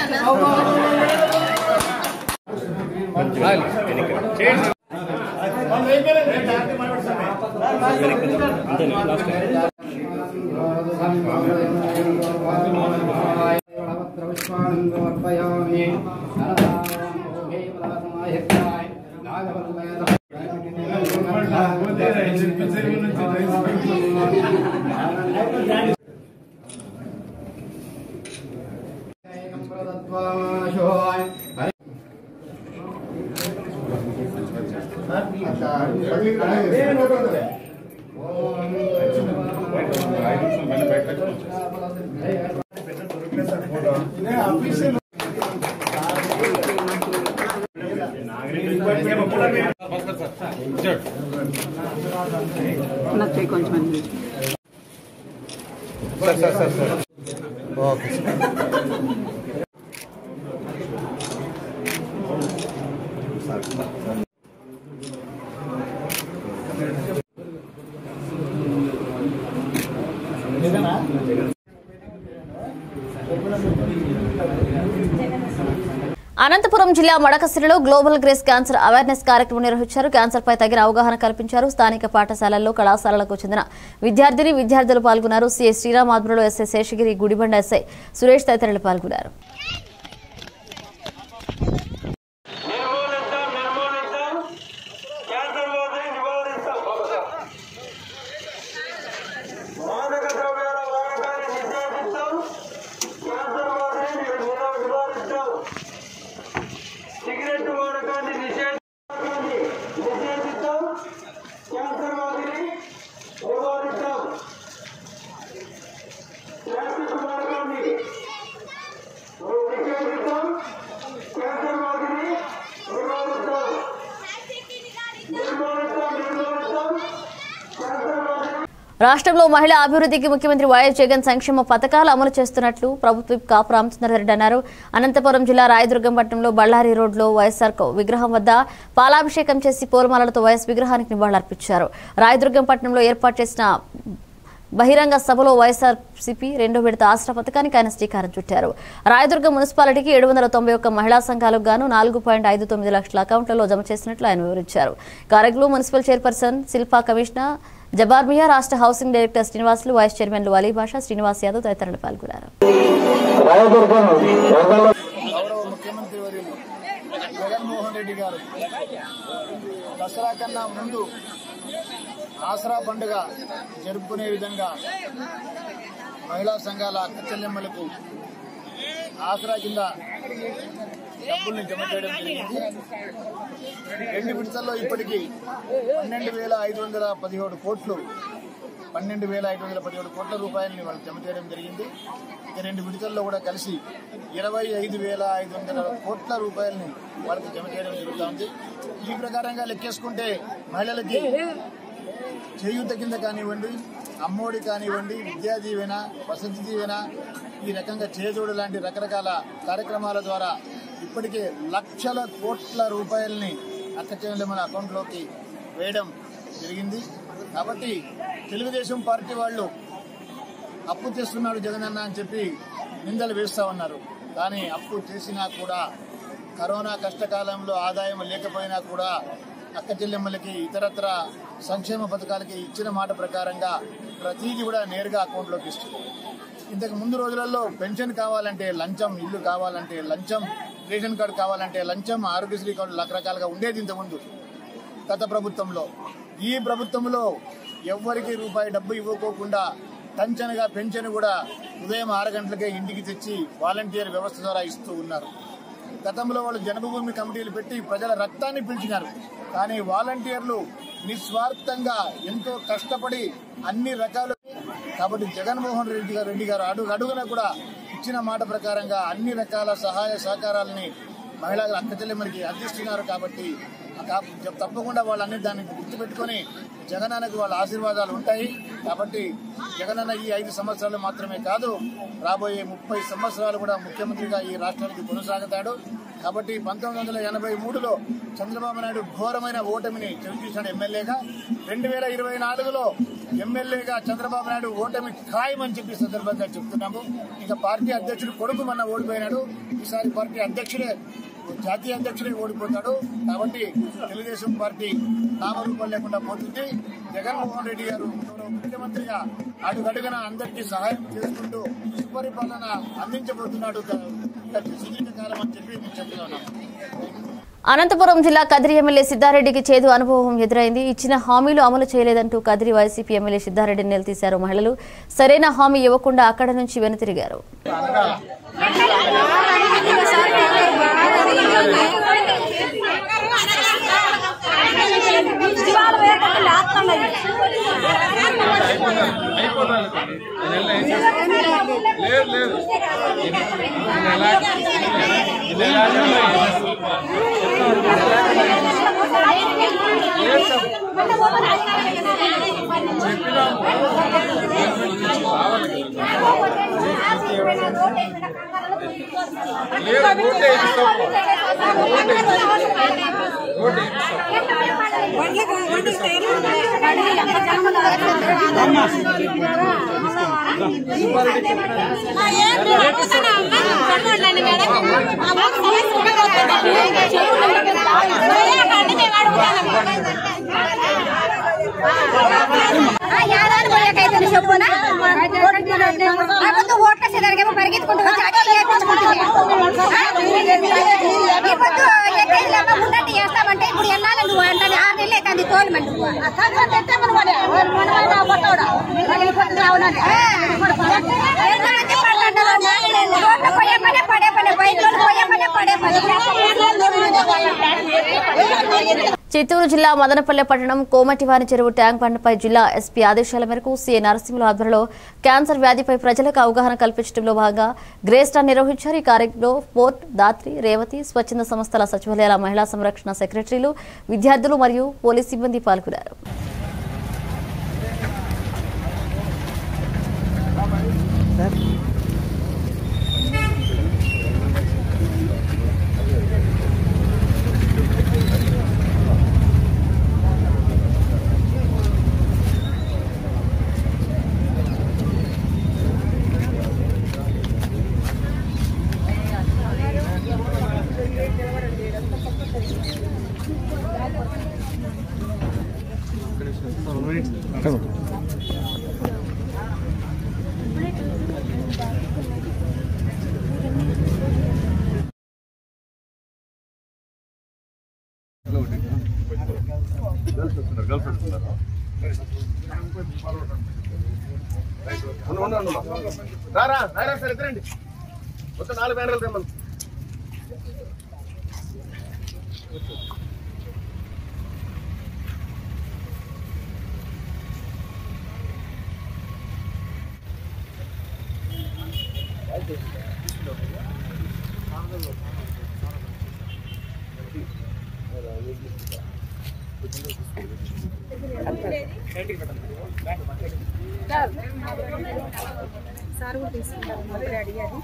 F: sir sir sir sir okay
A: Anantapuram జిల్లా మడకసిరిలో గ్లోబల్ గ్రేస్ క్యాన్సర్ అవేర్నెస్ కార్యక్రమం నిర్వహించారు క్యాన్సర్ పై తగిన అవగాహన కల్పించారు స్థానిక పాఠశాలల్లో కళాశాలలకు చెందిన విద్యార్థిని విద్యార్థులు పాల్గొన్నారు సీఎస్ శ్రీరామ్ ఆధ్వర్యంలో ఎస్ఐ శేషగిరి గుడిబండ ఎస్ఐ సురేష్ తదితరులు పాల్గొన్నారు
B: సిగరెట్ వాడకాన్ని నిషేధించాలి నిషేధిస్తాం క్యాన్సర్ వ్యాధిని నివారిస్తాం ప్లాస్టిక్ వాడకాన్ని నిషేధిస్తాం క్యాన్సర్ వ్యాధిని నివారిస్తాం నిర్మూలిస్తాం నిర్మూలిస్తాం క్యాన్సర్ వ్యాధిని
A: రాష్ట్రంలో మహిళా అభివృద్ధికి ముఖ్యమంత్రి వైఎస్ జగన్ సంక్షేమ పథకాలు అమలు చేస్తున్నట్లు ప్రభుత్వ విప్ కాపు రామచంద్రారెడ్డి అన్నారు అనంతపురం జిల్లా రాయదుర్గం పట్టణంలో బళ్ళారి రోడ్లో వైఎస్ఆర్ కో విగ్రహం వద్ద పాలాభిషేకం చేసి పూలమాలలతో వైఎస్ విగ్రహానికి నివాళులర్పించారు రాయదుర్గం పట్టణంలో ఏర్పాటు చేసిన బహిరంగ సభలో వైఎస్ఆర్సీపీ రెండో విడత ఆశ్ర పథకానికి ఆయన శ్రీకారం చుట్టారు రాయదుర్గం మున్సిపాలిటీకి ఏడు వందల తొంభై ఒక్క మహిళా సంఘాలకు గాను నాలుగు పాయింట్ ఐదు తొమ్మిది లక్షల అకౌంట్లలో జమ చేసినట్లు ఆయన వివరించారు కార్యక్రమంలో municipal chairperson Shilpa commissioner Jabarmiya రాష్ట్ర హౌసింగ్ డైరెక్టర్ శ్రీనివాసులు వైస్ చైర్మన్లు అలీ భాషా శ్రీనివాస్ యాదవ్ తదితరులు పాల్గొన్నారు
O: గౌరవ ముఖ్యమంత్రి వర్యులు జగన్మోహన్ రెడ్డి గారు దసరా కన్నా ముందు ఆసరా పండుగ జరుపుకునే విధంగా మహిళా సంఘాల అక్క చెల్లెమ్మలకు ఆసరా కింద డబ్బుల్ని జమ చేయడం జరిగింది రెండు విడతల్లో ఇప్పటికీ పన్నెండు వేల ఐదు వందల పదిహేడు కోట్లు పన్నెండు వేల ఐదు వందల పదిహేడు కోట్ల రూపాయలని వాళ్ళు జమ చేయడం జరిగింది ఇక రెండు విడతల్లో కూడా కలిసి ఇరవై ఐదు వేల ఐదు వందల కోట్ల రూపాయలని వాళ్ళకి జమ చేయడం జరుగుతుంది ఈ ప్రకారంగా లెక్కేసుకుంటే మహిళలకి చేయూత కింద కానివ్వండి అమ్మోడి కానివ్వండి విద్యా దీవెన వసతి దీవెన ఈ రకంగా చేదోడు లాంటి రకరకాల కార్యక్రమాల ద్వారా ఇప్పటికే లక్షల కోట్ల రూపాయలని అక్క చెల్లెమ్మల అకౌంట్లోకి వేయడం జరిగింది కాబట్టి తెలుగుదేశం పార్టీ వాళ్ళు అప్పు చేస్తున్నాడు జగనన్న అని చెప్పి నిందలు వేస్తా ఉన్నారు కానీ అప్పు చేసినా కూడా కరోనా కష్టకాలంలో ఆదాయం లేకపోయినా కూడా అక్క చెల్లెమ్మలకి ఇతరత్ర సంక్షేమ పథకాలకి ఇచ్చిన మాట ప్రకారంగా ప్రతిదీ కూడా నేరుగా అకౌంట్లోకి ఇస్తుంది ఇంతకు ముందు రోజులలో పెన్షన్ కావాలంటే లంచం ఇల్లు కావాలంటే లంచం రేషన్ కార్డు కావాలంటే లంచం ఆరోగ్యశ్రీ కార్డు రకరకాలుగా ఉండేది ఇంతకుముందు గత ప్రభుత్వంలో ఈ ప్రభుత్వంలో ఎవ్వరికి రూపాయి డబ్బు ఇవ్వకోకుండా టంచనగా పెన్షన్ కూడా ఉదయం ఆరు గంటలకే ఇంటికి తెచ్చి వాలంటీర్ వ్యవస్థ ద్వారా ఇస్తూ ఉన్నారు గతంలో వాళ్ళు జన్మభూమి కమిటీలు పెట్టి ప్రజల రక్తాన్ని పిలిచినారు కానీ వాలంటీర్లు నిస్వార్థంగా ఎంతో కష్టపడి అన్ని రకాలు కాబట్టి జగన్మోహన్ రెడ్డి గారు రెడ్డి గారు అడుగు అడుగున కూడా ఇచ్చిన మాట ప్రకారంగా అన్ని రకాల సహాయ సహకారాలని మహిళల అక్క చెల్లెమ్మలకి అందిస్తున్నారు కాబట్టి కా- తప్పకుండా వాళ్ళన్ని దాన్ని గుర్తుపెట్టుకొని జగనన్నకు వాళ్ళ ఆశీర్వాదాలు ఉంటాయి కాబట్టి జగనన్న ఈ ఐదు సంవత్సరాలు మాత్రమే కాదు రాబోయే ముప్పై సంవత్సరాలు కూడా ముఖ్యమంత్రిగా ఈ రాష్ట్రానికి కొనసాగుతాడు కాబట్టి పంతొమ్మిది వందల ఎనభై మూడులో చంద్రబాబు నాయుడు ఘోరమైన ఓటమిని చవిచూశాడు ఎమ్మెల్యేగా రెండు వేల ఇరవై నాలుగులో ఎమ్మెల్యేగా చంద్రబాబు నాయుడు ఓటమి ఖాయమని చెప్పి ఈ సందర్భంగా చెప్తున్నాము ఇంకా పార్టీ అధ్యక్షుడు కొడుకు మొన్న ఓడిపోయినాడు ఈసారి పార్టీ అధ్యక్షుడే జాతీయ అధ్యక్షుడే ఓడిపోతాడు కాబట్టి తెలుగుదేశం పార్టీ నామరూపం లేకుండా పోతుంది జగన్మోహన్ రెడ్డి గారు గౌరవ ముఖ్యమంత్రిగా అడుగడుగున అందరికీ సహాయం చేసుకుంటూ సుపరిపాలన అందించబోతున్నాడు ఇంకా సుదీర్ఘకాలం అని చెప్పి మేము చెప్తున్నాం
A: అనంతపురం జిల్లా కదిరి ఎమ్మెల్యే సిద్ధారెడ్డికి చేదు అనుభవం ఎదురైంది ఇచ్చిన హామీలు అమలు చేయలేదంటూ కదిరి వైసీపీ ఎమ్మెల్యే సిద్ధారెడ్డిని నిలదీశారు మహిళలు సరైన హామీ ఇవ్వకుండా అక్కడి నుంచి వెనుతిరిగారు
K: లేదు లేదు లేదు ఓటే ఇస్తాం ఓటే
B: ఏం
Q: యాదాలు పోయాకైతే చెప్పున లేకపోతే ఓట్ల సిద్ధరికేమో పరిగెత్తుకుంటూ వచ్చి అటు చేపించుకుంటుంది ఇప్పుడు ఎక్కడేమో ఉన్నట్టు చేస్తామంటే ఇప్పుడు ఎన్నాళ్ళు నువ్వు అంటే ఆరు నెలలు అవుతుంది తోలుమండి పోయే పనే పడే పనే బయట పోయే పనే పడే పనే
A: చిత్తూరు జిల్లా మదనపల్లె పట్టణం కోమటివారి చెరువు ట్యాంక్ బండ్పై జిల్లా ఎస్పీ ఆదేశాల మేరకు సీఏ నరసింహుల ఆధ్వర్యంలో క్యాన్సర్ వ్యాధిపై ప్రజలకు అవగాహన కల్పించడంలో భాగంగా గ్రే స్టార్ నిర్వహించారు ఈ కార్యక్రమంలో పోర్ట్ దాత్రి రేవతి స్వచ్ఛంద సంస్థల సచివాలయాల మహిళా సంరక్షణ సెక్రటరీలు విద్యార్థులు మరియు పోలీస్ సిబ్బంది పాల్గొన్నారు
R: రారా రారా సార్ ఎదురండి మొత్తం నాలుగు బ్యానర్లు తెమ్మను
S: సార్ కూడా తీసుకుంటారు మొదలు అడిగేది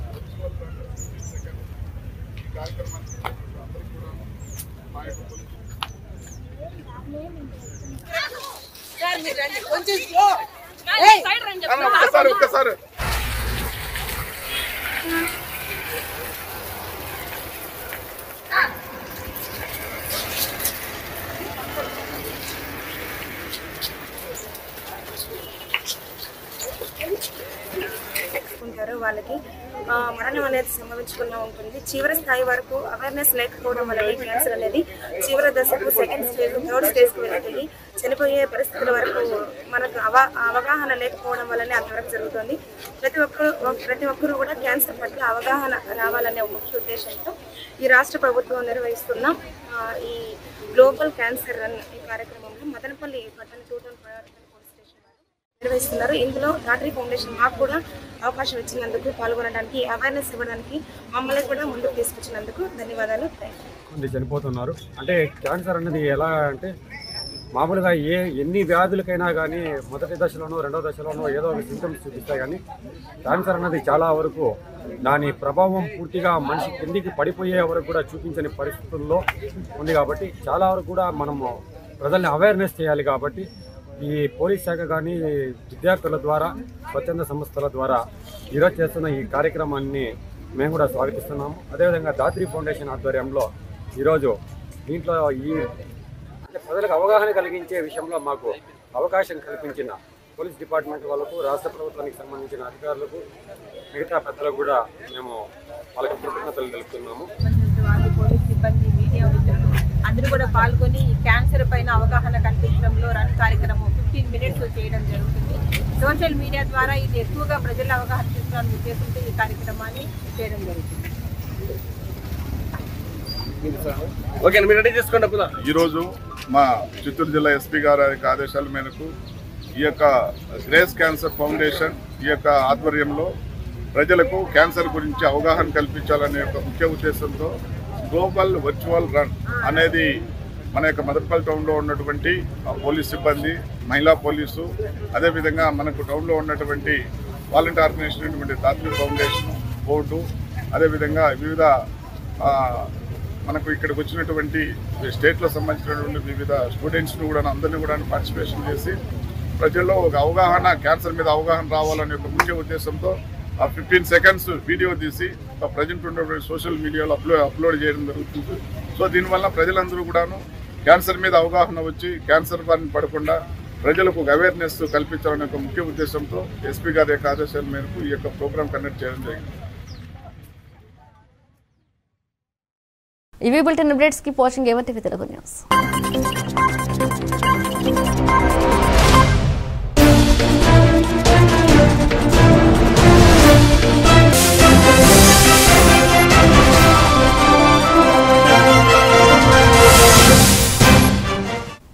S: సార్ మీరు రండి కొంచెం స్లో
R: అన్న, ఒక్కసారి ఒక్కసారి
S: ఉంటారు వాళ్ళకి ఆ, మరణం అనేది సంభవించకుండా ఉంటుంది చివరి స్థాయి వరకు అవేర్నెస్ లేకపోవడం వల్ల క్యాన్సర్ అనేది చివరి దశకు సెకండ్ స్టేజ్ థర్డ్ స్టేజ్కి వెళ్తుంది చనిపోయే పరిస్థితుల వరకు మనకు అవ అవగాహన లేకపోవడం వల్లనే అంతవరకు జరుగుతుంది ప్రతి ఒక్కరు ప్రతి ఒక్కరు కూడా క్యాన్సర్ పట్ల అవగాహన రావాలనే ఒక ముఖ్య ఉద్దేశంతో ఈ రాష్ట్ర ప్రభుత్వం నిర్వహిస్తున్న ఆ, ఈ గ్లోబల్ క్యాన్సర్ రన్ ఈ కార్యక్రమంలో మదనపల్లి పట్టణ టూటల్ నిర్వహిస్తున్నారు ఇందులో రాత్రి ఫౌండేషన్ మాకు కూడా అవకాశం ఇచ్చినందుకు పాల్గొనడానికి అవేర్నెస్ ఇవ్వడానికి మమ్మల్ని కూడా ముందుకు తీసుకొచ్చినందుకు ధన్యవాదాలు థ్యాంక్ యూ
T: మంది చనిపోతున్నారు అంటే క్యాన్సర్ అనేది ఎలా అంటే మామూలుగా ఏ ఎన్ని వ్యాధులకైనా కానీ మొదటి దశలోనో రెండవ దశలోనో ఏదో ఒక సింటమ్స్ చూపిస్తాయి కానీ క్యాన్సర్ అనేది చాలా వరకు దాని ప్రభావం పూర్తిగా మనిషి కిందికి పడిపోయే వరకు కూడా చూపించని పరిస్థితుల్లో ఉంది కాబట్టి చాలా వరకు కూడా మనము ప్రజల్ని అవేర్నెస్ చేయాలి కాబట్టి ఈ పోలీస్ శాఖ కానీ విద్యార్థుల ద్వారా స్వచ్ఛంద సంస్థల ద్వారా ఈరోజు చేస్తున్న ఈ కార్యక్రమాన్ని మేము కూడా స్వాగతిస్తున్నాము అదేవిధంగా దాత్రి ఫౌండేషన్ ఆధ్వర్యంలో ఈరోజు దీంట్లో ఈ అంటే ప్రజలకు అవగాహన కలిగించే విషయంలో మాకు అవకాశం కల్పించిన పోలీస్ డిపార్ట్మెంట్ వాళ్ళకు రాష్ట్ర ప్రభుత్వానికి సంబంధించిన అధికారులకు మిగతా పెద్దలకు కూడా మేము వాళ్ళకి కృతజ్ఞతలు తెలుపుతున్నాము
U: వాళ్ళు పోలీస్ సిబ్బంది మీడియా మిత్రులు అందరూ కూడా పాల్గొని ఈ క్యాన్సర్ పైన అవగాహన కల్పించడంలో రన్ కార్యక్రమం ఫిఫ్టీన్ మినిట్స్ చేయడం జరుగుతుంది సోషల్ మీడియా ద్వారా ఇది ఎక్కువగా ప్రజల అవగాహన తీసుకురావాలని ఉద్దేశంతో ఈ కార్యక్రమాన్ని చేయడం జరుగుతుంది
R: ఓకే మీరు రెడీ చేసుకోండి అప్పుదా
V: ఈరోజు మా చిత్తూరు జిల్లా ఎస్పీ గారి యొక్క ఆదేశాల మేరకు ఈ యొక్క గ్రేస్ క్యాన్సర్ ఫౌండేషన్ ఈ యొక్క ఆధ్వర్యంలో ప్రజలకు క్యాన్సర్ గురించి అవగాహన కల్పించాలనే ఒక ముఖ్య ఉద్దేశంతో గ్లోబల్ వర్చువల్ రన్ అనేది మన యొక్క మదర్పల్లి టౌన్లో ఉన్నటువంటి ఆ పోలీస్ సిబ్బంది మహిళా పోలీసు అదేవిధంగా మనకు టౌన్లో ఉన్నటువంటి వాలంటీర్ ఆర్గనైజేషన్ అయినటువంటి దాత్రి ఫౌండేషన్ బోర్డు అదేవిధంగా వివిధ ఆ, మనకు ఇక్కడికి వచ్చినటువంటి స్టేట్లో సంబంధించినటువంటి వివిధ స్టూడెంట్స్ని కూడా అందరినీ కూడా పార్టిసిపేషన్ చేసి ప్రజల్లో ఒక అవగాహన క్యాన్సర్ మీద అవగాహన రావాలనే ఒక ముఖ్య ఉద్దేశంతో ఆ ఫిఫ్టీన్ సెకండ్స్ వీడియో తీసి ప్రజెంట్ ఉన్నటువంటి సోషల్ మీడియాలో అప్లో అప్లోడ్ చేయడం జరుగుతుంది సో దీనివల్ల ప్రజలందరూ కూడాను క్యాన్సర్ మీద అవగాహన వచ్చి క్యాన్సర్ బారిన పడకుండా ప్రజలకు ఒక అవేర్నెస్ కల్పించాలనే ఒక ముఖ్య ఉద్దేశంతో ఎస్పీ గారి యొక్క ఆదేశాల మేరకు ఈ యొక్క ప్రోగ్రాం కండక్ట్ చేయడం జరిగింది
A: ఇవి బులెటిన్ అప్డేట్స్ కి వాచింగ్ ఏమంటే తెలుగు న్యూస్